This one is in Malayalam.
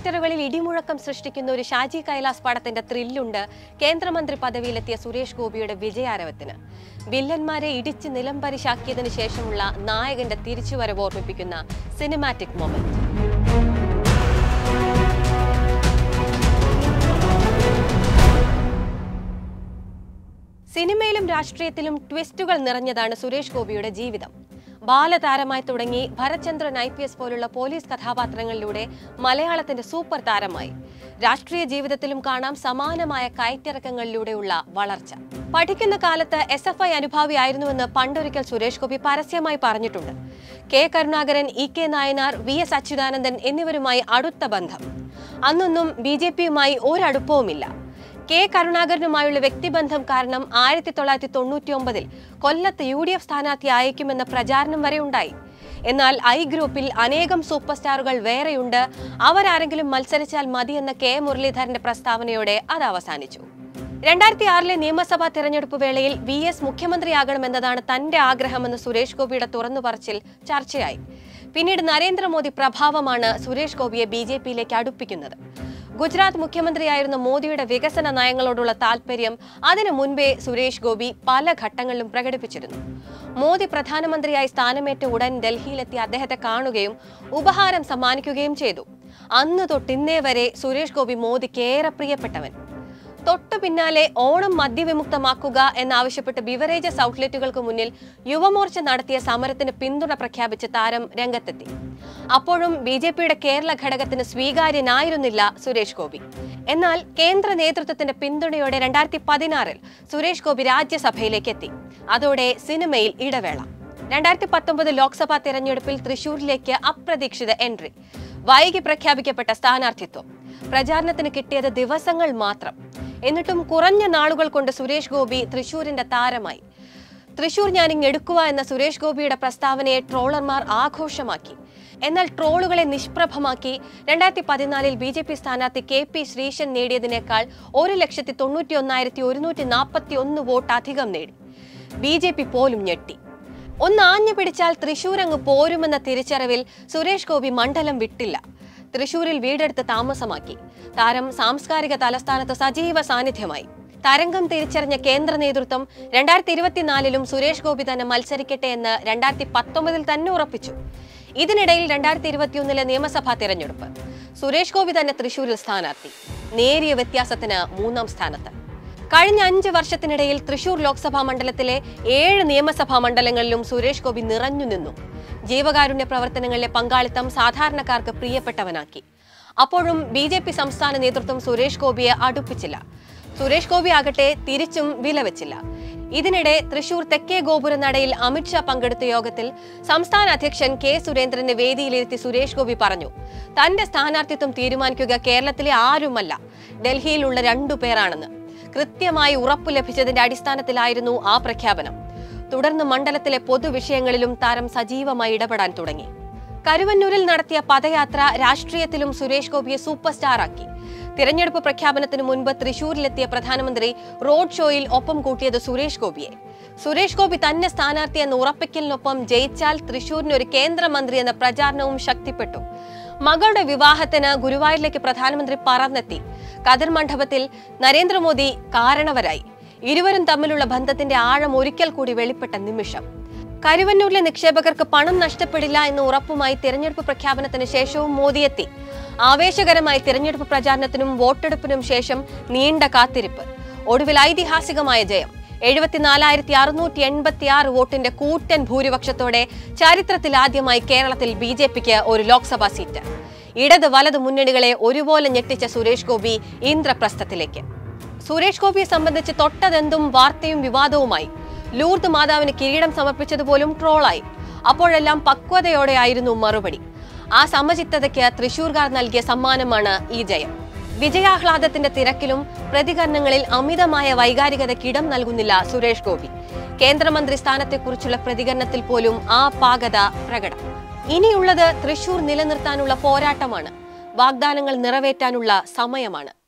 തിയേറ്ററുകളിൽ ഇടിമുഴക്കം സൃഷ്ടിക്കുന്ന ഒരു ഷാജി കൈലാസ് പടത്തിന്റെ ത്രില്ലുണ്ട് കേന്ദ്രമന്ത്രി പദവിയിലെത്തിയ സുരേഷ് ഗോപിയുടെ വിജയാരവത്തിന് വില്ലന്മാരെ ഇടിച്ച് നിലംപരിശാക്കിയതിനു ശേഷമുള്ള നായകന്റെ തിരിച്ചുവരവ് ഓർമ്മിപ്പിക്കുന്ന സിനിമാറ്റിക് മൊമെന്റ് സിനിമയിലും രാഷ്ട്രീയത്തിലും ട്വിസ്റ്റുകൾ നിറഞ്ഞതാണ് സുരേഷ് ഗോപിയുടെ ജീവിതം ബാലതാരമായി തുടങ്ങി ഭരചന്ദ്രൻ ഐ പി എസ് പോലുള്ള പോലീസ് കഥാപാത്രങ്ങളിലൂടെ മലയാളത്തിന്റെ സൂപ്പർ താരമായി രാഷ്ട്രീയ ജീവിതത്തിലും കാണാം സമാനമായ കയറ്റിറക്കങ്ങളിലൂടെയുള്ള വളർച്ച പഠിക്കുന്ന കാലത്ത് എസ് എഫ് ഐ അനുഭാവിയായിരുന്നുവെന്ന് പണ്ടൊരിക്കൽ സുരേഷ് ഗോപി പരസ്യമായി പറഞ്ഞിട്ടുണ്ട് K Karunakaran E K Nayanar V S Achuthanandan എന്നിവരുമായി അടുത്ത ബന്ധം അന്നൊന്നും ബി ജെ പിയുമായി ഒരടുപ്പവുമില്ല കെ കരുണാകരനുമായുള്ള വ്യക്തിബന്ധം കാരണം ആയിരത്തി തൊള്ളായിരത്തി തൊണ്ണൂറ്റി ഒമ്പതിൽ കൊല്ലത്ത് യു ഡി എഫ് സ്ഥാനാർത്ഥി അയക്കുമെന്ന പ്രചാരണം വരെ ഉണ്ടായി എന്നാൽ ഐ ഗ്രൂപ്പിൽ അനേകം സൂപ്പർ സ്റ്റാറുകൾ വേറെയുണ്ട് അവരാരെങ്കിലും മത്സരിച്ചാൽ മതി എന്ന കെ മുരളീധരന്റെ പ്രസ്താവനയോടെ അത് അവസാനിച്ചു രണ്ടായിരത്തി ആറിലെ നിയമസഭാ തെരഞ്ഞെടുപ്പ് വേളയിൽ വി എസ് മുഖ്യമന്ത്രിയാകണമെന്നതാണ് തന്റെ ആഗ്രഹമെന്ന് സുരേഷ് ഗോപിയുടെ തുറന്നു പറച്ചിൽ ചർച്ചയായി പിന്നീട് നരേന്ദ്രമോദി പ്രഭാവമാണ് സുരേഷ് ഗോപിയെ ബി ജെ പിയിലേക്ക് അടുപ്പിക്കുന്നത് ഗുജറാത്ത് മുഖ്യമന്ത്രിയായിരുന്ന മോദിയുടെ വികസന നയങ്ങളോടുള്ള താല്പര്യം അതിനു മുൻപേ സുരേഷ് ഗോപി പല ഘട്ടങ്ങളിലും പ്രകടിപ്പിച്ചിരുന്നു മോദി പ്രധാനമന്ത്രിയായി സ്ഥാനമേറ്റ ഉടൻ ഡൽഹിയിലെത്തി അദ്ദേഹത്തെ കാണുകയും ഉപഹാരം സമ്മാനിക്കുകയും ചെയ്തു അന്ന് തൊട്ട് ഇന്നേ വരെ സുരേഷ് ഗോപി മോദിക്ക് ഏറെ പ്രിയപ്പെട്ടവൻ തൊട്ടു പിന്നാലെ ഓണം മദ്യവിമുക്തമാക്കുക എന്നാവശ്യപ്പെട്ട് ബിവറേജസ് ഔട്ട്ലെറ്റുകൾക്ക് മുന്നിൽ യുവമോർച്ച നടത്തിയ സമരത്തിന് പിന്തുണ പ്രഖ്യാപിച്ച് താരം രംഗത്തെത്തി അപ്പോഴും ബി ജെ പിയുടെ കേരള ഘടകത്തിന് സ്വീകാര്യനായിരുന്നില്ല സുരേഷ് ഗോപി എന്നാൽ കേന്ദ്ര നേതൃത്വത്തിന്റെ പിന്തുണയോടെ രണ്ടായിരത്തി പതിനാറിൽ സുരേഷ് ഗോപി രാജ്യസഭയിലേക്ക് എത്തി അതോടെ സിനിമയിൽ ഇടവേള രണ്ടായിരത്തി പത്തൊമ്പത് ലോക്സഭാ തെരഞ്ഞെടുപ്പിൽ തൃശൂരിലേക്ക് അപ്രതീക്ഷിത എൻട്രി വൈകി പ്രഖ്യാപിക്കപ്പെട്ട സ്ഥാനാർത്ഥിത്വം പ്രചാരണത്തിന് കിട്ടിയത് ദിവസങ്ങൾ മാത്രം എന്നിട്ടും കുറഞ്ഞ നാളുകൾ കൊണ്ട് സുരേഷ് ഗോപി തൃശൂരിന്റെ താരമായി തൃശൂർ ഞാനിങ് എടുക്കുക എന്ന സുരേഷ് ഗോപിയുടെ പ്രസ്താവനയെ ട്രോളർമാർ ആഘോഷമാക്കി എന്നാൽ ട്രോളുകളെ നിഷ്പ്രഭമാക്കി രണ്ടായിരത്തി പതിനാലിൽ ബി ജെ പി സ്ഥാനാർത്ഥി കെ പി ശ്രീശൻ നേടിയതിനേക്കാൾ ഒരു ലക്ഷത്തി തൊണ്ണൂറ്റി ഒന്നായിരത്തി ഒരുന്നൂറ്റി നാൽപ്പത്തി ഒന്ന് വോട്ട് അധികം നേടി ബി ജെ പി പോലും ഞെട്ടി ഒന്ന് ആഞ്ഞു പിടിച്ചാൽ തൃശൂർ അങ്ങ് പോരുമെന്ന തിരിച്ചറിവിൽ സുരേഷ് ഗോപി മണ്ഡലം വിട്ടില്ല തൃശൂരിൽ വീടെടുത്ത് താമസമാക്കി താരം സാംസ്കാരിക തലസ്ഥാനത്ത് സജീവ സാന്നിധ്യമായി തരംഗം തിരിച്ചറിഞ്ഞ കേന്ദ്ര നേതൃത്വം രണ്ടായിരത്തി ഇരുപത്തിനാലിലും സുരേഷ് ഗോപി തന്നെ മത്സരിക്കട്ടെ എന്ന് രണ്ടായിരത്തി പത്തൊമ്പതിൽ തന്നെ ഉറപ്പിച്ചു ഇതിനിടയിൽ രണ്ടായിരത്തി ഇരുപത്തിയൊന്നിലെ നിയമസഭാ തിരഞ്ഞെടുപ്പ് സുരേഷ് ഗോപി തന്നെ തൃശൂരിൽ സ്ഥാനാർത്ഥി നേരിയ വ്യത്യാസത്തിന് മൂന്നാം സ്ഥാനത്ത് കഴിഞ്ഞ അഞ്ച് വർഷത്തിനിടയിൽ തൃശൂർ ലോക്സഭാ മണ്ഡലത്തിലെ ഏഴ് നിയമസഭാ മണ്ഡലങ്ങളിലും സുരേഷ് ഗോപി നിറഞ്ഞു നിന്നു ജീവകാരുണ്യ പ്രവർത്തനങ്ങളിലെ പങ്കാളിത്തം സാധാരണക്കാർക്ക് പ്രിയപ്പെട്ടവനാക്കി അപ്പോഴും ബി ജെ പി സംസ്ഥാന നേതൃത്വം സുരേഷ് ഗോപിയെ അടുപ്പിച്ചില്ല സുരേഷ് ഗോപി ആകട്ടെ തിരിച്ചും വിലവെച്ചില്ല ഇതിനിടെ തൃശൂർ തെക്കേ ഗോപുരനടയിൽ അമിത്ഷാ പങ്കെടുത്ത യോഗത്തിൽ സംസ്ഥാന അധ്യക്ഷൻ കെ സുരേന്ദ്രന്റെ വേദിയിലിരുത്തി സുരേഷ് ഗോപി പറഞ്ഞു തന്റെ സ്ഥാനാർത്ഥിത്വം തീരുമാനിക്കുക കേരളത്തിലെ ആരുമല്ല ഡൽഹിയിലുള്ള രണ്ടു പേരാണെന്ന് കൃത്യമായി ഉറപ്പു ലഭിച്ചതിന്റെ അടിസ്ഥാനത്തിലായിരുന്നു ആ പ്രഖ്യാപനം തുടർന്ന് മണ്ഡലത്തിലെ പൊതുവിഷയങ്ങളിലും താരം സജീവമായി ഇടപെടാൻ തുടങ്ങി കരുവന്നൂരിൽ നടത്തിയ പദയാത്ര രാഷ്ട്രീയത്തിലും സുരേഷ് ഗോപിയെ സൂപ്പർ സ്റ്റാറാക്കി തിരഞ്ഞെടുപ്പ് പ്രഖ്യാപനത്തിന് മുൻപ് തൃശൂരിലെത്തിയ പ്രധാനമന്ത്രി റോഡ് ഷോയിൽ ഒപ്പം കൂട്ടിയത് സുരേഷ് ഗോപിയെ സുരേഷ് ഗോപി തന്നെ സ്ഥാനാർത്ഥി എന്ന ഉറപ്പിക്കലിനൊപ്പം ജയിച്ചാൽ തൃശൂരിന് ഒരു കേന്ദ്രമന്ത്രി എന്ന പ്രചാരണവും ശക്തിപ്പെട്ടു മകളുടെ വിവാഹത്തിന് ഗുരുവായൂരിലേക്ക് പ്രധാനമന്ത്രി പറന്നെത്തി കതിർ മണ്ഡപത്തിൽ നരേന്ദ്രമോദി കാരണവരായി ഇരുവരും തമ്മിലുള്ള ബന്ധത്തിന്റെ ആഴം ഒരിക്കൽ കൂടി വെളിപ്പെട്ട നിമിഷം കരുവന്നൂരിലെ നിക്ഷേപകർക്ക് പണം നഷ്ടപ്പെടില്ല എന്ന ഉറപ്പുമായി തിരഞ്ഞെടുപ്പ് പ്രഖ്യാപനത്തിന് ശേഷവും മോദി എത്തി ആവേശകരമായി തിരഞ്ഞെടുപ്പ് പ്രചാരണത്തിനും വോട്ടെടുപ്പിനും ശേഷം നീണ്ട കാത്തിരിപ്പ് ഒടുവിൽ ഐതിഹാസികമായ ജയം എഴുപത്തിനാലായിരത്തി അറുന്നൂറ്റി എൺപത്തി ആറ് വോട്ടിന്റെ കൂറ്റൻ ഭൂരിപക്ഷത്തോടെ ചരിത്രത്തിലാദ്യമായി കേരളത്തിൽ ബി ജെ പിക്ക് ഒരു ലോക്സഭാ സീറ്റ് ഇടത് വലത് മുന്നണികളെ ഒരുപോലെ ഞെട്ടിച്ച സുരേഷ് ഗോപി ഇന്ദ്രപ്രസ്ഥത്തിലേക്ക് സുരേഷ് ഗോപിയെ സംബന്ധിച്ച് തൊട്ടതെന്തും വാർത്തയും വിവാദവുമായി ലൂർദ് മാതാവിന് കിരീടം സമർപ്പിച്ചതുപോലും ട്രോളായി അപ്പോഴെല്ലാം പക്വതയോടെയായിരുന്നു മറുപടി ആ സമചിത്തതയ്ക്ക് തൃശൂർകാർ നൽകിയ സമ്മാനമാണ് ഈ ജയം വിജയാഹ്ലാദത്തിന്റെ തിരക്കിലും പ്രതികരണങ്ങളിൽ അമിതമായ വൈകാരികതയ്ക്ക് ഇടം നൽകുന്നില്ല സുരേഷ് ഗോപി കേന്ദ്രമന്ത്രി സ്ഥാനത്തെക്കുറിച്ചുള്ള പ്രതികരണത്തിൽ പോലും ആ പാകത പ്രകടം ഇനിയുള്ളത് തൃശൂർ നിലനിർത്താനുള്ള പോരാട്ടമാണ് വാഗ്ദാനങ്ങൾ നിറവേറ്റാനുള്ള സമയമാണ്